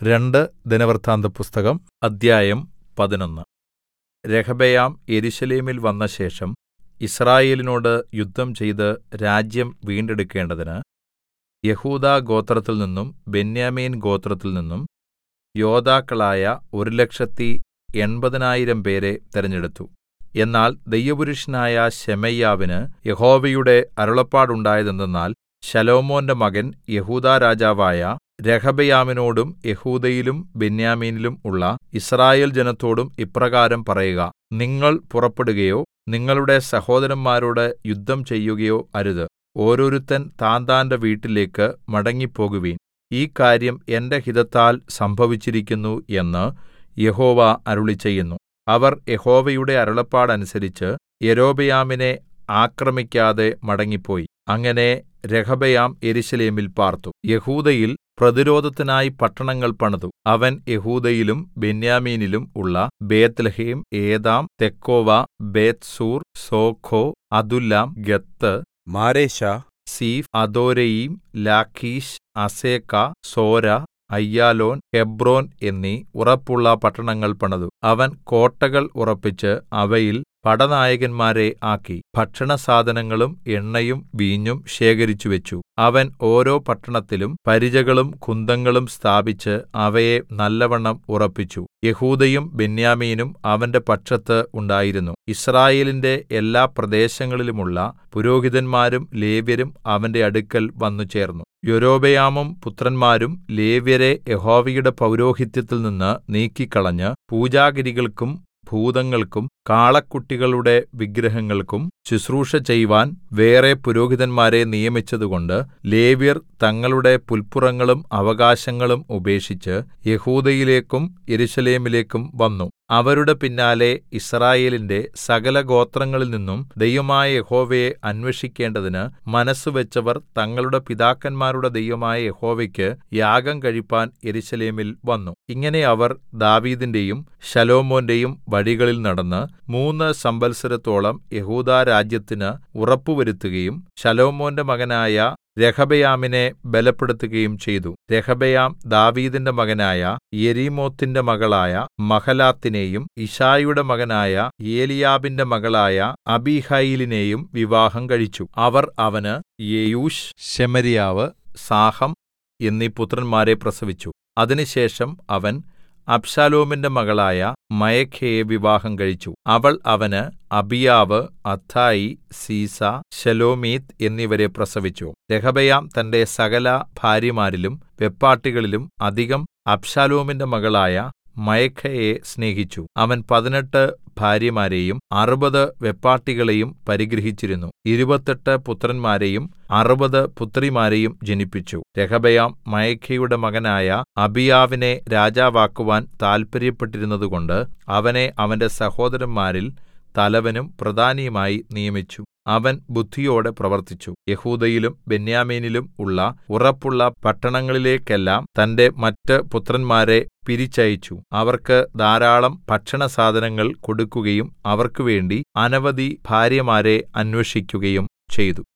രണ്ട് ദിനവൃത്താന്തപുസ്തകം അദ്ധ്യായം പതിനൊന്ന് രെഹബെയാം യെരൂശലേമിൽ വന്നശേഷം യിസ്രായേലിനോട് യുദ്ധം ചെയ്ത് രാജ്യം വീണ്ടെടുക്കേണ്ടതിന് യെഹൂദാ ഗോത്രത്തിൽനിന്നും ബെന്യാമീൻ ഗോത്രത്തിൽനിന്നും യോദ്ധാക്കളായ ഒരു ലക്ഷത്തി എൺപതിനായിരം പേരെ തെരഞ്ഞെടുത്തു എന്നാൽ ദൈവപുരുഷനായ ശെമയ്യാവിന് യഹോവയുടെ അരുളപ്പാടുണ്ടായതെന്തെന്നാൽ ശലോമോന്റെ മകൻ യെഹൂദാ രാജാവായ രെഹബെയാമിനോടും യെഹൂദയിലും ബെന്യാമീനിലും ഉള്ള യിസ്രായേൽ ജനത്തോടും ഇപ്രകാരം പറയുക നിങ്ങൾ പുറപ്പെടുകയോ നിങ്ങളുടെ സഹോദരന്മാരോട് യുദ്ധം ചെയ്യുകയോ അരുത് ഓരോരുത്തൻ താന്താന്റെ വീട്ടിലേക്ക് മടങ്ങിപ്പോകുവിൻ ഈ കാര്യം എന്റെ ഹിതത്താൽ സംഭവിച്ചിരിക്കുന്നു എന്ന് യഹോവ അരുളിച്ചെയ്യുന്നു അവർ യഹോവയുടെ അരുളപ്പാടനുസരിച്ച് യൊരോബെയാമിനെ ആക്രമിക്കാതെ മടങ്ങിപ്പോയി അങ്ങനെ രെഹബെയാം യെരൂശലേമിൽ പാർത്തു യെഹൂദയിൽ പ്രതിരോധത്തിനായി പട്ടണങ്ങൾ പണിതു അവൻ യെഹൂദയിലും ബെന്യാമീനിലും ഉള്ള Bethlehem Etam Tekoa Bethzur Soco Adullam Gath Mareshah Ziph Adoraim Lachish Azekah Zorah Aijalon Hebron എന്നീ ഉറപ്പുള്ള പട്ടണങ്ങൾ പണിതു അവൻ കോട്ടകൾ ഉറപ്പിച്ച് അവയിൽ പടനായകന്മാരെ ആക്കി ഭക്ഷണസാധനങ്ങളും എണ്ണയും വീഞ്ഞും ശേഖരിച്ചുവെച്ചു അവൻ ഓരോ പട്ടണത്തിലും പരിചകളും കുന്തങ്ങളും സ്ഥാപിച്ച് അവയെ നല്ലവണ്ണം ഉറപ്പിച്ചു യെഹൂദയും ബെന്യാമീനും അവന്റെ പക്ഷത്ത് ഉണ്ടായിരുന്നു യിസ്രായേലിന്റെ എല്ലാ പ്രദേശങ്ങളിലുമുള്ള പുരോഹിതന്മാരും ലേവ്യരും അവന്റെ അടുക്കൽ വന്നുചേർന്നു യൊരോബെയാമും പുത്രന്മാരും ലേവ്യരെ യഹോവയുടെ പൗരോഹിത്യത്തിൽ നിന്ന് നീക്കിക്കളഞ്ഞ് പൂജാഗിരികൾക്കും ഭൂതങ്ങൾക്കും കാളക്കുട്ടികളുടെ വിഗ്രഹങ്ങൾക്കും ശുശ്രൂഷ ചെയ്‌വാൻ വേറെ പുരോഹിതന്മാരെ നിയമിച്ചതുകൊണ്ട് ലേവ്യർ തങ്ങളുടെ പുല്പുറങ്ങളും അവകാശങ്ങളും ഉപേക്ഷിച്ച് യെഹൂദയിലേക്കും യെരൂശലേമിലേക്കും വന്നു അവരുടെ പിന്നാലെ യിസ്രായേലിന്റെ സകലഗോത്രങ്ങളിൽ നിന്നും ദൈവമായ യഹോവയെ അന്വേഷിക്കേണ്ടതിന് മനസ്സുവെച്ചവർ തങ്ങളുടെ പിതാക്കന്മാരുടെ ദൈവമായ യഹോവയ്ക്ക് യാഗം കഴിപ്പാൻ യെരൂശലേമിൽ വന്നു ഇങ്ങനെ അവർ ദാവീദിന്റെയും ശലോമോന്റെയും വഴികളിൽ നടന്ന് മൂന്ന് സംവത്സരത്തോളം യെഹൂദാ രാജ്യത്തിന് ഉറപ്പുവരുത്തുകയും ശലോമോന്റെ മകനായ രെഹബെയാമിനെ ബലപ്പെടുത്തുകയും ചെയ്തു രെഹബെയാം ദാവീദിന്റെ മകനായ യെരീമോത്തിന്റെ മകളായ മഹലാത്തിനെയും യിശ്ശായിയുടെ മകനായ ഏലീയാബിന്റെ മകളായ അബീഹയീലിനെയും വിവാഹം കഴിച്ചു അവർ അവന് യെയൂശ് ശെമര്യാവ് സാഹം എന്നീ പുത്രന്മാരെ പ്രസവിച്ചു അതിനുശേഷം അവൻ അബ്ശാലോമിന്റെ മകളായ മയഖയെ വിവാഹം കഴിച്ചു അവൾ അവന് അബീയാവ് അത്ഥായി സീസ ശെലോമീത്ത് എന്നിവരെ പ്രസവിച്ചു രെഹബെയാം തന്റെ സകല ഭാര്യമാരിലും വെപ്പാട്ടികളിലും അധികം അബ്ശാലോമിന്റെ മകളായ മയഖയെ സ്നേഹിച്ചു അവൻ പതിനെട്ട് ഭാര്യമാരെയും അറുപത് വെപ്പാട്ടികളെയും പരിഗ്രഹിച്ചിരുന്നു ഇരുപത്തെട്ട് പുത്രന്മാരെയും അറുപത് പുത്രിമാരെയും ജനിപ്പിച്ചു രെഹബെയാം മയഖയുടെ മകനായ അബീയാവിനെ രാജാവാക്കുവാൻ താല്പര്യപ്പെട്ടിരുന്നതുകൊണ്ട് അവനെ അവന്റെ സഹോദരന്മാരിൽ തലവനും പ്രധാനിയുമായി നിയമിച്ചു അവൻ ബുദ്ധിയോടെ പ്രവർത്തിച്ചു യെഹൂദയിലും ബെന്യാമീനിലും ഉള്ള ഉറപ്പുള്ള പട്ടണങ്ങളിലേക്കെല്ലാം തന്റെ മറ്റ് പുത്രന്മാരെ പിരിച്ചയച്ചു അവർക്ക് ധാരാളം ഭക്ഷണസാധനങ്ങൾ കൊടുക്കുകയും അവർക്കുവേണ്ടി അനവധി ഭാര്യമാരെ അന്വേഷിക്കുകയും ചെയ്തു